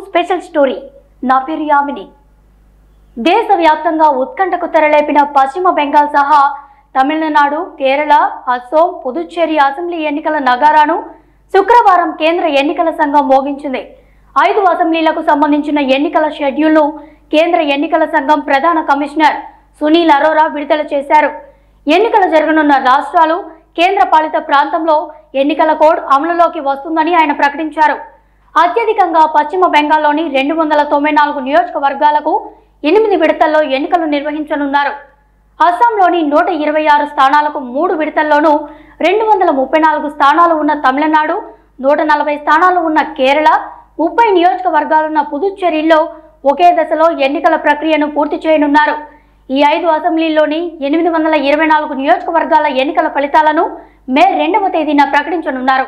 special story నా పేరు యామిని దేశవ్యాప్తంగా ఉత్కంఠకు తెరలేపిన పశ్చిమ బెంగాల్ సహా తమిళనాడు కేరళ అసోం పుదుచ్చేరి అసెంబ్లీ ఎన్నికల నగారాను శుక్రవారం కేంద్ర ఎన్నికల సంఘం మోగించింది ఐదు అసెంబ్లీలకు సంబంధించిన ఎన్నికల షెడ్యూల్ను కేంద్ర ఎన్నికల సంఘం ప్రధాన కమిషనర్ సునీల్ అరోరా విడుదల చేశారు ఎన్నికలు జరగనున్న రాష్ట్రాలు కేంద్ర పాలిత ప్రాంతంలో ఎన్నికల కోడ్ అమలులోకి వస్తుందని ఆయన ప్రకటించారు అత్యధికంగా పశ్చిమ బెంగాల్లోని రెండు వందల తొంభై నాలుగు నియోజకవర్గాలకు ఎనిమిది విడతల్లో ఎన్నికలు నిర్వహించనున్నారు అస్సాంలోని నూట ఇరవై ఆరు స్థానాలకు మూడు విడతల్లోనూ రెండు వందల ముప్పై నాలుగు స్థానాలు ఉన్న తమిళనాడు నూట నలభై స్థానాలు ఉన్న కేరళ ముప్పై నియోజకవర్గాలున్న పుదుచ్చేరిలో ఒకే దశలో ఎన్నికల ప్రక్రియను పూర్తి చేయనున్నారు ఈ ఐదు అసెంబ్లీల్లోని ఎనిమిది వందల ఇరవై నాలుగు నియోజకవర్గాల ఎన్నికల ఫలితాలను మే రెండవ తేదీన ప్రకటించనున్నారు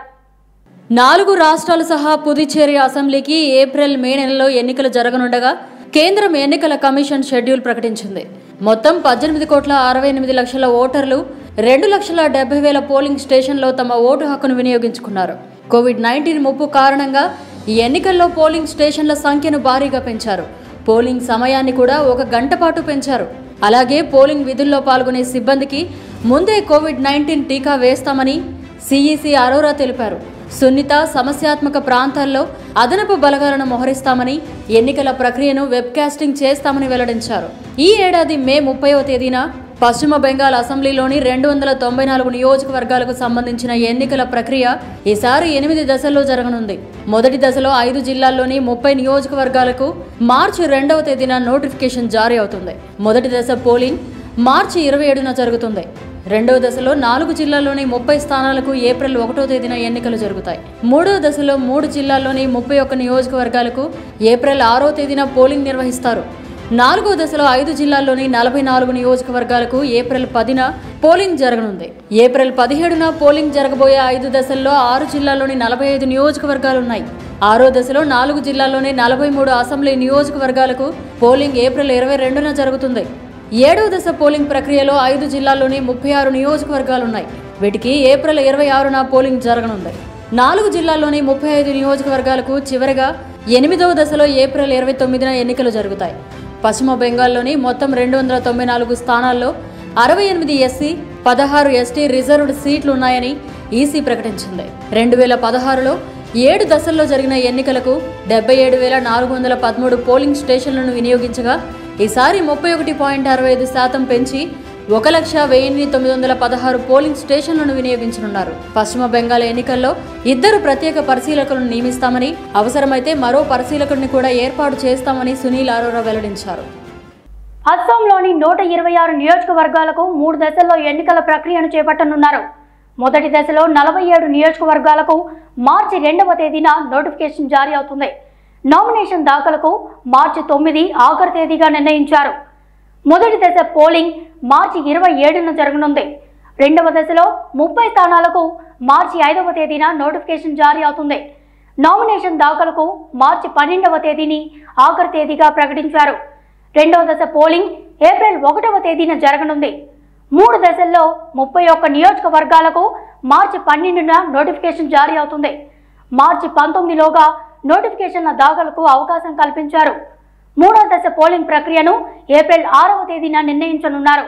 నాలుగు రాష్ట్రాలు సహా పుదుచ్చేరి అసెంబ్లీకి ఏప్రిల్ మే నెలలో ఎన్నికలు జరగనుండగా కేంద్రం ఎన్నికల కమిషన్ షెడ్యూల్ ప్రకటించింది మొత్తం పద్దెనిమిది కోట్ల అరవై ఎనిమిది లక్షల ఓటర్లు రెండు లక్షల డెబ్బై వేల పోలింగ్ స్టేషన్లో తమ ఓటు హక్కును వినియోగించుకున్నారు కోవిడ్ నైన్టీన్ ముప్పు కారణంగా ఈ ఎన్నికల్లో పోలింగ్ స్టేషన్ల సంఖ్యను భారీగా పెంచారు పోలింగ్ సమయాన్ని కూడా ఒక గంట పాటు పెంచారు అలాగే పోలింగ్ విధుల్లో పాల్గొనే సిబ్బందికి ముందే కోవిడ్ నైన్టీన్ టీకా వేస్తామని సిఈసి అరోరా తెలిపారు సున్నిత సమస్యాత్మక ప్రాంతాల్లో అదనపు బలగాలను మోహరిస్తామని ఎన్నికల ప్రక్రియను వెబ్కాస్టింగ్ చేస్తామని వెల్లడించారు ఈ ఏడాది మే ముప్పైవ తేదీన పశ్చిమ బెంగాల్ అసెంబ్లీలోని రెండు వందల తొంభై నాలుగు నియోజకవర్గాలకు సంబంధించిన ఎన్నికల ప్రక్రియ ఈసారి ఎనిమిది దశల్లో జరగనుంది మొదటి దశలో ఐదు జిల్లాల్లోని ముప్పై నియోజకవర్గాలకు మార్చి రెండవ తేదీన నోటిఫికేషన్ జారీ అవుతుంది మొదటి దశ పోలింగ్ మార్చి ఇరవై ఏడున జరుగుతుంది రెండవ దశలో నాలుగు జిల్లాల్లోని ముప్పై స్థానాలకు ఏప్రిల్ ఒకటో తేదీన ఎన్నికలు జరుగుతాయి మూడవ దశలో మూడు జిల్లాల్లోని ముప్పై ఒక్క నియోజకవర్గాలకు ఏప్రిల్ ఆరో తేదీన పోలింగ్ నిర్వహిస్తారు నాలుగో దశలో ఐదు జిల్లాల్లోని నలభై నాలుగు నియోజకవర్గాలకు ఏప్రిల్ పదిన పోలింగ్ జరగనుంది ఏప్రిల్ పదిహేడున పోలింగ్ జరగబోయే ఐదు దశల్లో ఆరు జిల్లాల్లోని నలభై ఐదు నియోజకవర్గాలున్నాయి ఆరో దశలో నాలుగు జిల్లాల్లోని నలభై మూడు అసెంబ్లీ నియోజకవర్గాలకు పోలింగ్ ఏప్రిల్ ఇరవై రెండున జరుగుతుంది ఏడవ దశ పోలింగ్ ప్రక్రియలో ఐదు జిల్లాల్లోని ముప్పై ఆరు నియోజకవర్గాలున్నాయి వీటికి ఏప్రిల్ ఇరవై ఆరున పోలింగ్ జరగనుంది నాలుగు జిల్లాల్లోని ముప్పై ఐదు నియోజకవర్గాలకు చివరిగా ఎనిమిదవ దశలో ఏప్రిల్ ఇరవై తొమ్మిదిన ఎన్నికలు జరుగుతాయి పశ్చిమ బెంగాల్లోని మొత్తం రెండు వందల తొంభై నాలుగు స్థానాల్లో అరవై ఎనిమిది ఎస్సీ పదహారు ఎస్టీ రిజర్వ్డ్ సీట్లు ఉన్నాయని ఈసీ ప్రకటించింది రెండు వేల పదహారులో ఏడు దశల్లో జరిగిన ఎన్నికలకు డెబ్బై ఏడు వేల నాలుగు వందల పదమూడు పోలింగ్ స్టేషన్లను వినియోగించగా ఈసారి ముప్పై ఒకటి పాయింట్ అరవై ఐదు శాతం పెంచి ఒక లక్ష వెయ్యి తొమ్మిది వందల పదహారు పోలింగ్ స్టేషన్లను వినియోగించనున్నారు పశ్చిమ బెంగాల్ ఎన్నికల్లో ఇద్దరు ప్రత్యేక పరిశీలకులను నియమిస్తామని అవసరమైతే మరో పరిశీలకుడిని కూడా ఏర్పాటు చేస్తామని సునీల్ అరోరా వెల్లడించారు అస్సాంలోని నూట ఇరవై ఆరు నియోజకవర్గాలకు మూడు దశల్లో ఎన్నికల ప్రక్రియను చేపట్టనున్నారు మొదటి దశలో నలభై ఏడు నియోజకవర్గాలకు మార్చి రెండవ తేదీన నోటిఫికేషన్ జారీ అవుతుంది నామినేషన్ దాఖలకు మార్చి తొమ్మిది ఆఖరి తేదీగా నిర్ణయించారు మొదటి దశ పోలింగ్ మార్చి ఇరవై ఏడున జరగనుంది రెండవ దశలో ముప్పై స్థానాలకు మార్చి ఐదవ తేదీన నోటిఫికేషన్ జారీ అవుతుంది నామినేషన్ దాఖలకు మార్చి పన్నెండవ తేదీని ఆఖరి తేదీగా ప్రకటించారు రెండవ దశ పోలింగ్ ఏప్రిల్ ఒకటవ తేదీన జరగనుంది మూడు దశల్లో ముప్పై ఒక్క నియోజకవర్గాలకు మార్చి పన్నెండున నోటిఫికేషన్ జారీ అవుతుంది మార్చి పంతొమ్మిదిలోగా నోటిఫికేషన్ల దాఖలకు అవకాశం కల్పించారు మూడో దశ పోలింగ్ ప్రక్రియను ఏప్రిల్ ఆరవ తేదీన నిర్ణయించనున్నారు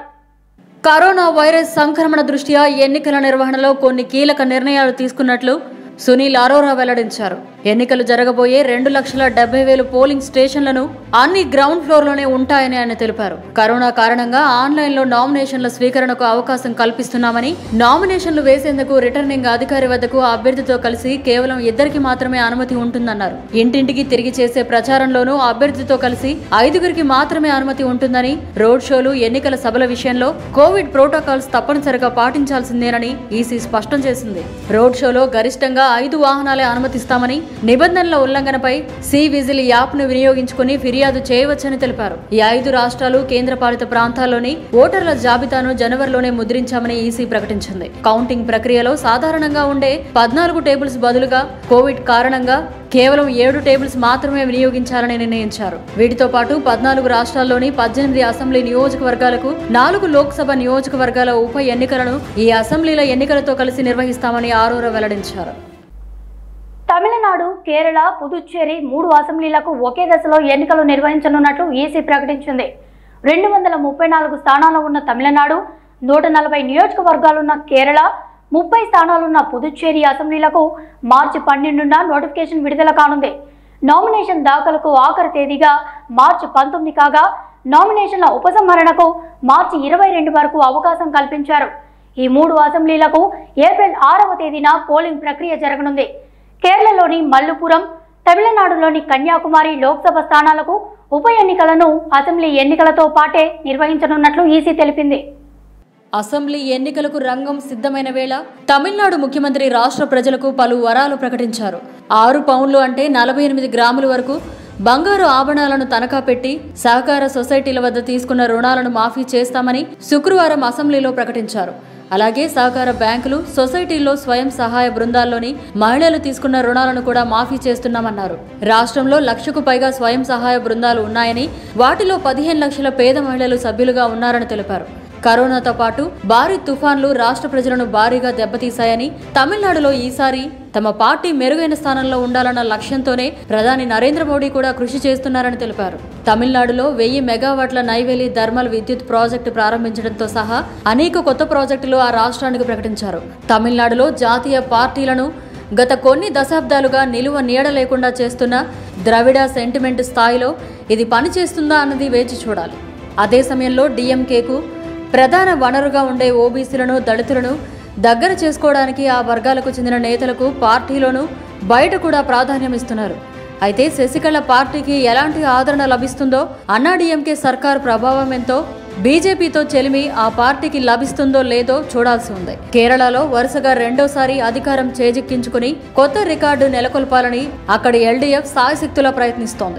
కరోనా వైరస్ సంక్రమణ దృష్ట్యా ఎన్నికల నిర్వహణలో కొన్ని కీలక నిర్ణయాలు తీసుకున్నట్లు సునీల్ అరోరా వెల్లడించారు ఎన్నికలు జరగబోయే రెండు లక్షల డెబ్బై వేలు పోలింగ్ స్టేషన్లను అన్ని గ్రౌండ్ ఫ్లోర్లోనే ఉంటాయని ఆయన తెలిపారు కరోనా కారణంగా ఆన్లైన్లో నామినేషన్ల స్వీకరణకు అవకాశం కల్పిస్తున్నామని నామినేషన్లు వేసేందుకు రిటర్నింగ్ అధికారి వద్దకు అభ్యర్థితో కలిసి కేవలం ఇద్దరికి మాత్రమే అనుమతి ఉంటుందన్నారు ఇంటింటికి తిరిగి చేసే ప్రచారంలోనూ అభ్యర్థితో కలిసి ఐదుగురికి మాత్రమే అనుమతి ఉంటుందని రోడ్ షోలు ఎన్నికల సభల విషయంలో కోవిడ్ ప్రోటోకాల్స్ తప్పనిసరిగా పాటించాల్సిందేనని ఈసీ స్పష్టం చేసింది రోడ్ షోలో గరిష్టంగా ఐదు వాహనాలే అనుమతిస్తామని నిబంధనల ఉల్లంఘనపై సి విజిల్ యాప్ ను వినియోగించుకుని ఫిర్యాదు చేయవచ్చని తెలిపారు ఈ ఐదు రాష్ట్రాలు కేంద్రపాలిత ప్రాంతాల్లోని ఓటర్ల జాబితాను జనవరిలోనే ముద్రించామని ఈసీ ప్రకటించింది కౌంటింగ్ ప్రక్రియలో సాధారణంగా ఉండే పద్నాలుగు టేబుల్స్ బదులుగా కోవిడ్ కారణంగా కేవలం ఏడు టేబుల్స్ మాత్రమే వినియోగించాలని నిర్ణయించారు వీటితో పాటు పద్నాలుగు రాష్ట్రాల్లోని పద్దెనిమిది అసెంబ్లీ నియోజకవర్గాలకు నాలుగు లోక్సభ నియోజకవర్గాల ఉప ఎన్నికలను ఈ అసెంబ్లీల ఎన్నికలతో కలిసి నిర్వహిస్తామని ఆరోరా వెల్లడించారు తమిళనాడు తమిళనాడు కేరళ పుదుచ్చేరి మూడు అసెంబ్లీలకు ఒకే దశలో ఎన్నికలు నిర్వహించనున్నట్లు ఈసీ ప్రకటించింది రెండు వందల ముప్పై నాలుగు స్థానాలు ఉన్న తమిళనాడు నూట నలభై నియోజకవర్గాలున్న కేరళ ముప్పై స్థానాలున్న పుదుచ్చేరి అసెంబ్లీలకు మార్చి పన్నెండున నోటిఫికేషన్ విడుదల కానుంది నామినేషన్ దాఖలకు ఆఖరి తేదీగా మార్చి పంతొమ్మిది కాగా నామినేషన్ల ఉపసంహరణకు మార్చి ఇరవై రెండు వరకు అవకాశం కల్పించారు ఈ మూడు అసెంబ్లీలకు ఏప్రిల్ ఆరవ తేదీన పోలింగ్ ప్రక్రియ జరగనుంది కేరళలోని మల్లుపురం తమిళనాడులోని కన్యాకుమారి లోక్సభ స్థానాలకు ఉప ఎన్నికలను అసెంబ్లీ ఎన్నికలతో పాటే నిర్వహించనున్నట్లు ఈసీ తెలిపింది అసెంబ్లీ ఎన్నికలకు రంగం సిద్ధమైన వేళ తమిళనాడు ముఖ్యమంత్రి రాష్ట్ర ప్రజలకు పలు వరాలు ప్రకటించారు ఆరు పౌండ్లు అంటే నలభై ఎనిమిది గ్రాముల వరకు బంగారు ఆభరణాలను తనఖా పెట్టి సహకార సొసైటీల వద్ద తీసుకున్న రుణాలను మాఫీ చేస్తామని శుక్రవారం అసెంబ్లీలో ప్రకటించారు అలాగే సహకార బ్యాంకులు సొసైటీల్లో స్వయం సహాయ బృందాల్లోని మహిళలు తీసుకున్న రుణాలను కూడా మాఫీ చేస్తున్నామన్నారు రాష్ట్రంలో లక్షకు పైగా స్వయం సహాయ బృందాలు ఉన్నాయని వాటిలో పదిహేను లక్షల పేద మహిళలు సభ్యులుగా ఉన్నారని తెలిపారు కరోనాతో పాటు భారీ తుఫాన్లు రాష్ట్ర ప్రజలను భారీగా దెబ్బతీశాయని తమిళనాడులో ఈసారి తమ పార్టీ మెరుగైన స్థానంలో ఉండాలన్న లక్ష్యంతోనే ప్రధాని నరేంద్ర మోడీ కూడా కృషి చేస్తున్నారని తెలిపారు తమిళనాడులో వెయ్యి మెగావాట్ల నైవేలి థర్మల్ విద్యుత్ ప్రాజెక్టు ప్రారంభించడంతో సహా అనేక కొత్త ప్రాజెక్టులు ఆ రాష్ట్రానికి ప్రకటించారు తమిళనాడులో జాతీయ పార్టీలను గత కొన్ని దశాబ్దాలుగా నిలువ నీడ లేకుండా చేస్తున్న ద్రవిడ సెంటిమెంట్ స్థాయిలో ఇది పనిచేస్తుందా అన్నది వేచి చూడాలి అదే సమయంలో డిఎంకేకు ప్రధాన వనరుగా ఉండే ఓబీసీలను దళితులను దగ్గర చేసుకోవడానికి ఆ వర్గాలకు చెందిన నేతలకు పార్టీలోనూ బయట కూడా ప్రాధాన్యం ఇస్తున్నారు అయితే శశికళ పార్టీకి ఎలాంటి ఆదరణ లభిస్తుందో అన్నాడీఎంకే సర్కార్ ప్రభావం ఎంతో బీజేపీతో చెలిమి ఆ పార్టీకి లభిస్తుందో లేదో చూడాల్సి ఉంది కేరళలో వరుసగా రెండోసారి అధికారం చేజిక్కించుకుని కొత్త రికార్డు నెలకొల్పాలని అక్కడి ఎల్డీఎఫ్ సాయశక్తులా ప్రయత్నిస్తోంది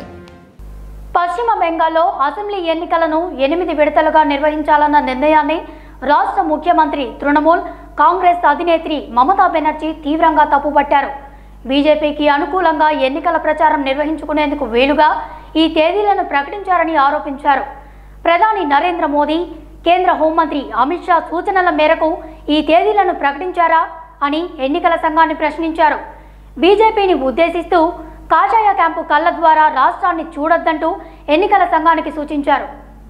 పశ్చిమ బెంగాల్లో అసెంబ్లీ ఎన్నికలను ఎనిమిది విడతలుగా నిర్వహించాలన్న నిర్ణయాన్ని రాష్ట్ర ముఖ్యమంత్రి తృణమూల్ కాంగ్రెస్ అధినేత్రి మమతా బెనర్జీ తీవ్రంగా తప్పుపట్టారు బీజేపీకి అనుకూలంగా ఎన్నికల ప్రచారం నిర్వహించుకునేందుకు వీలుగా ఈ తేదీలను ప్రకటించారని ఆరోపించారు ప్రధాని నరేంద్ర మోదీ కేంద్ర హోంమంత్రి అమిత్ షా సూచనల మేరకు ఈ తేదీలను ప్రకటించారా అని ఎన్నికల సంఘాన్ని ప్రశ్నించారు బీజేపీని ఉద్దేశిస్తూ కాషాయ క్యాంపు కళ్ళ ద్వారా రాష్ట్రాన్ని చూడొద్దంటూ ఎన్నికల సంఘానికి సూచించారు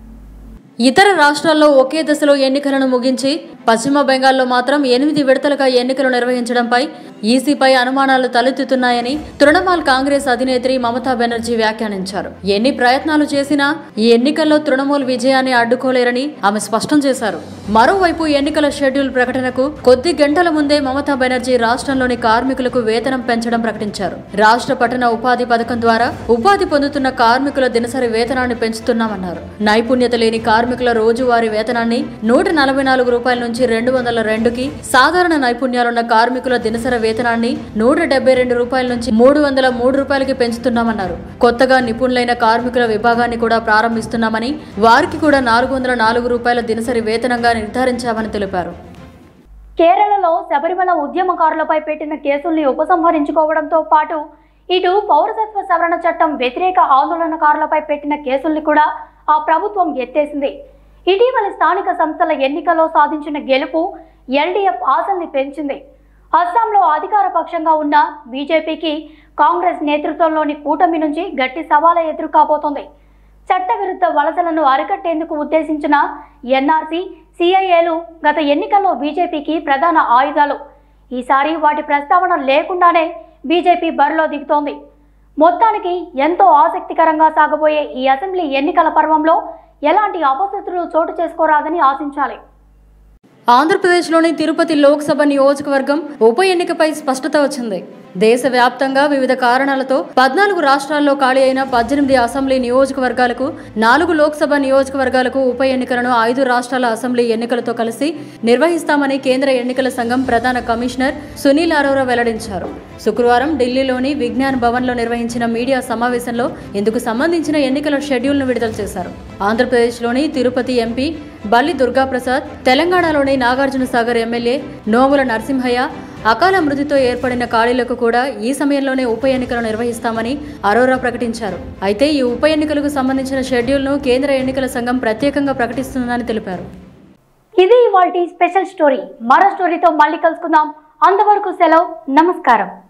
ఇతర రాష్ట్రాల్లో ఒకే దశలో ఎన్నికలను ముగించి పశ్చిమ బెంగాల్లో మాత్రం ఎనిమిది విడతలుగా ఎన్నికలు నిర్వహించడంపై ఈసీపై అనుమానాలు తలెత్తుతున్నాయని తృణమూల్ కాంగ్రెస్ అధినేత్రి మమతా బెనర్జీ వ్యాఖ్యానించారు ఎన్ని ప్రయత్నాలు చేసినా ఈ ఎన్నికల్లో తృణమూల్ విజయాన్ని అడ్డుకోలేరని ఆమె స్పష్టం చేశారు మరోవైపు ఎన్నికల షెడ్యూల్ ప్రకటనకు కొద్ది గంటల ముందే మమతా బెనర్జీ రాష్ట్రంలోని కార్మికులకు వేతనం పెంచడం ప్రకటించారు రాష్ట్ర పట్టణ ఉపాధి పథకం ద్వారా ఉపాధి పొందుతున్న కార్మికుల దినసరి వేతనాన్ని పెంచుతున్నామన్నారు నైపుణ్యత లేని కార్మికుల రోజువారీ వేతనాన్ని నూట నలభై నాలుగు రూపాయల నుంచి రెండు వందల రెండుకి సాధారణ నైపుణ్యాలున్న కార్మికుల దినసరి వేతనాన్ని నూట డెబ్బై రెండు రూపాయల నుంచి మూడు వందల మూడు రూపాయలకి పెంచుతున్నామన్నారు కొత్తగా నిపుణులైన కార్మికుల విభాగాన్ని కూడా ప్రారంభిస్తున్నామని వారికి కూడా నాలుగు వందల నాలుగు రూపాయల దినసరి వేతనంగా నిర్ధారించామని తెలిపారు కేరళలో శబరిమల ఉద్యమకారులపై పెట్టిన కేసుల్ని ఉపసంహరించుకోవడంతో పాటు ఇటు పౌరసత్వ సవరణ చట్టం వ్యతిరేక ఆందోళనకారులపై పెట్టిన కేసుల్ని కూడా ఆ ప్రభుత్వం ఎత్తేసింది ఇటీవలి స్థానిక సంస్థల ఎన్నికల్లో సాధించిన గెలుపు ఎల్డీఎఫ్ ఆశల్ని పెంచింది అస్సాంలో అధికార పక్షంగా ఉన్న బీజేపీకి కాంగ్రెస్ నేతృత్వంలోని కూటమి నుంచి గట్టి సవాల ఎదురు కాబోతోంది చట్టవిరుద్ధ వలసలను అరికట్టేందుకు ఉద్దేశించిన ఎన్ఆర్సీ సిఐఏలు గత ఎన్నికల్లో బీజేపీకి ప్రధాన ఆయుధాలు ఈసారి వాటి ప్రస్తావన లేకుండానే బీజేపీ బరిలో దిగుతోంది మొత్తానికి ఎంతో ఆసక్తికరంగా సాగబోయే ఈ అసెంబ్లీ ఎన్నికల పర్వంలో ఎలాంటి అపశృతులు చోటు చేసుకోరాదని ఆశించాలి ఆంధ్రప్రదేశ్లోని తిరుపతి లోక్సభ నియోజకవర్గం ఉప ఎన్నికపై స్పష్టత వచ్చింది దేశవ్యాప్తంగా వివిధ కారణాలతో పద్నాలుగు రాష్ట్రాల్లో ఖాళీ అయిన పద్దెనిమిది అసెంబ్లీ నియోజకవర్గాలకు నాలుగు లోక్సభ నియోజకవర్గాలకు ఉప ఎన్నికలను ఐదు రాష్ట్రాల అసెంబ్లీ ఎన్నికలతో కలిసి నిర్వహిస్తామని కేంద్ర ఎన్నికల సంఘం ప్రధాన కమిషనర్ సునీల్ అరోరా వెల్లడించారు శుక్రవారం ఢిల్లీలోని విజ్ఞాన్ భవన్లో నిర్వహించిన మీడియా సమావేశంలో ఇందుకు సంబంధించిన ఎన్నికల షెడ్యూల్ను విడుదల చేశారు ఆంధ్రప్రదేశ్లోని తిరుపతి ఎంపీ బల్లి దుర్గాప్రసాద్ తెలంగాణలోని నాగార్జున సాగర్ ఎమ్మెల్యే నోముల నరసింహయ్య అకాల మృతితో ఏర్పడిన ఖాళీలకు కూడా ఈ సమయంలోనే ఉప ఎన్నికలు నిర్వహిస్తామని అరోరా ప్రకటించారు అయితే ఈ ఉప ఎన్నికలకు సంబంధించిన షెడ్యూల్ను కేంద్ర ఎన్నికల సంఘం ప్రత్యేకంగా ప్రకటిస్తుందని తెలిపారు ఇది ఇవాల్టి స్పెషల్ స్టోరీ మరో స్టోరీతో మళ్ళీ కలుసుకుందాం అంతవరకు సెలవు నమస్కారం